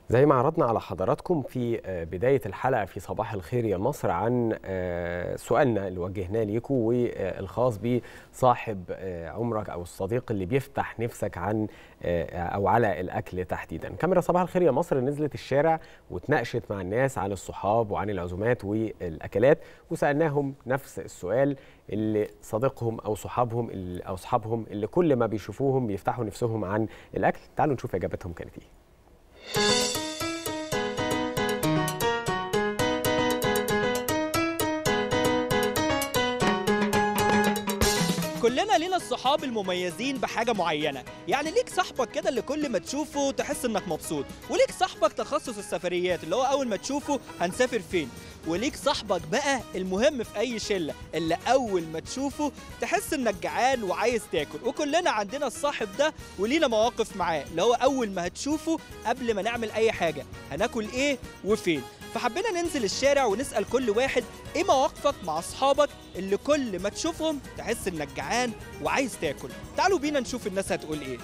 زي ما عرضنا على حضراتكم في بداية الحلقة في صباح الخير يا مصر عن سؤالنا اللي وجهناه ليكم والخاص بصاحب عمرك أو الصديق اللي بيفتح نفسك عن أو على الأكل تحديدا كاميرا صباح الخير يا مصر نزلت الشارع وتناقشت مع الناس عن الصحاب وعن العزومات والأكلات وسألناهم نفس السؤال اللي صديقهم أو صحابهم اللي أو أصحابهم اللي كل ما بيشوفوهم بيفتحوا نفسهم عن الأكل تعالوا نشوف إجابتهم كانت إيه كلنا لينا الصحاب المميزين بحاجة معينة يعني ليك صاحبك كده اللي كل ما تشوفه تحس انك مبسوط وليك صاحبك تخصص السفريات اللي هو اول ما تشوفه هنسافر فين وليك صاحبك بقى المهم في اي شلة اللي اول ما تشوفه تحس انك جعان وعايز تاكل وكلنا عندنا الصاحب ده ولينا مواقف معاه اللي هو اول ما هتشوفه قبل ما نعمل اي حاجة هناكل ايه وفين فحبينا ننزل الشارع ونسأل كل واحد ايه مواقفك مع اصحابك اللي كل ما تشوفهم تحس انك جعان وعايز تاكل تعالوا بينا نشوف الناس هتقول ايه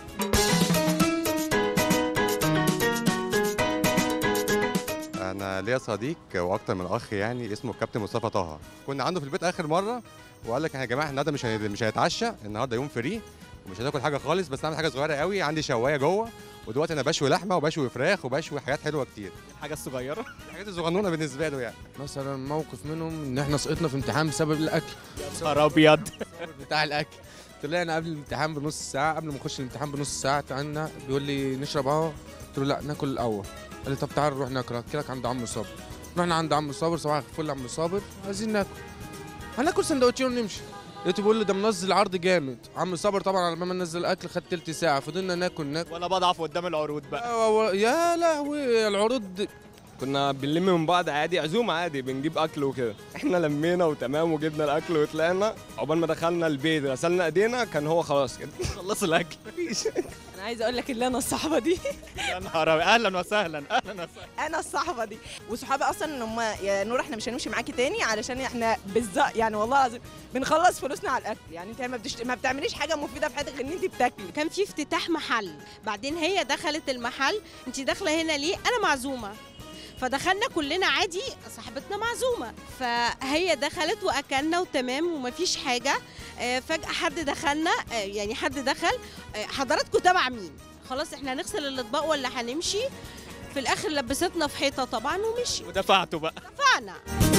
انا ليا صديق واكتر من اخ يعني اسمه الكابتن مصطفى طه كنا عنده في البيت اخر مره وقال لك يا جماعه النهارده مش مش هنتعشى النهارده يوم فري ومش هناكل حاجه خالص بس نعمل حاجه صغيره قوي عندي شوايه جوه ودلوقتي انا بشوي لحمه وبشوي فراخ وبشوي حاجات حلوه كتير الحاجه الصغيره الحاجات الصغنونه بالنسبه له يعني مثلا موقف منهم ان احنا سقطنا في امتحان بسبب الاكل نهار ابيض بتاع الاكل طلعنا قبل الامتحان بنص ساعه قبل ما نخش الامتحان بنص ساعه تعالنا بيقول لي نشرب قهوه قلت له لا ناكل الاول قال لي طب تعال نروح ناكل اكلك عند عم صابر رحنا عند عم صابر صباح الفل يا عم صابر عايزين ناكل هناكل سندوتشين ونمشي لقيته بيقول لي ده منزل عرض جامد عم صابر طبعا على ما نزل الاكل خد تلت ساعه فضلنا ناكل ناكل وانا بضعف قدام العروض بقى يا لهوي العروض كنا بنلم من بعض عادي عزومه عادي بنجيب اكل وكده احنا لمينا وتمام وجبنا الاكل وطلعنا عقبال ما دخلنا البيت غسلنا ايدينا كان هو خلاص كده خلص الاكل مفيش انا عايزه اقول لك ان انا الصحبه دي يا نهار أبيض. اهلا وسهلا اهلا وسهلا انا الصحبه دي وصحابي اصلا ان هم يا نور احنا مش هنمشي معاكي تاني علشان احنا بالظبط يعني والله العظيم بنخلص فلوسنا على الاكل يعني انت ما, بتشت... ما بتعمليش حاجه مفيده في حياتك غير ان انت بتاكلي كان في افتتاح محل بعدين هي دخلت المحل انت داخله هنا ليه انا معزومه فدخلنا كلنا عادي صاحبتنا معزومه فهي دخلت واكلنا وتمام ومفيش حاجه آه، فجاه حد دخلنا آه، يعني حد دخل آه، حضراتكم تبع مين خلاص احنا هنغسل الاطباق ولا هنمشي في الاخر لبستنا في حيطه طبعا ومشي ودفعته بقى دفعنا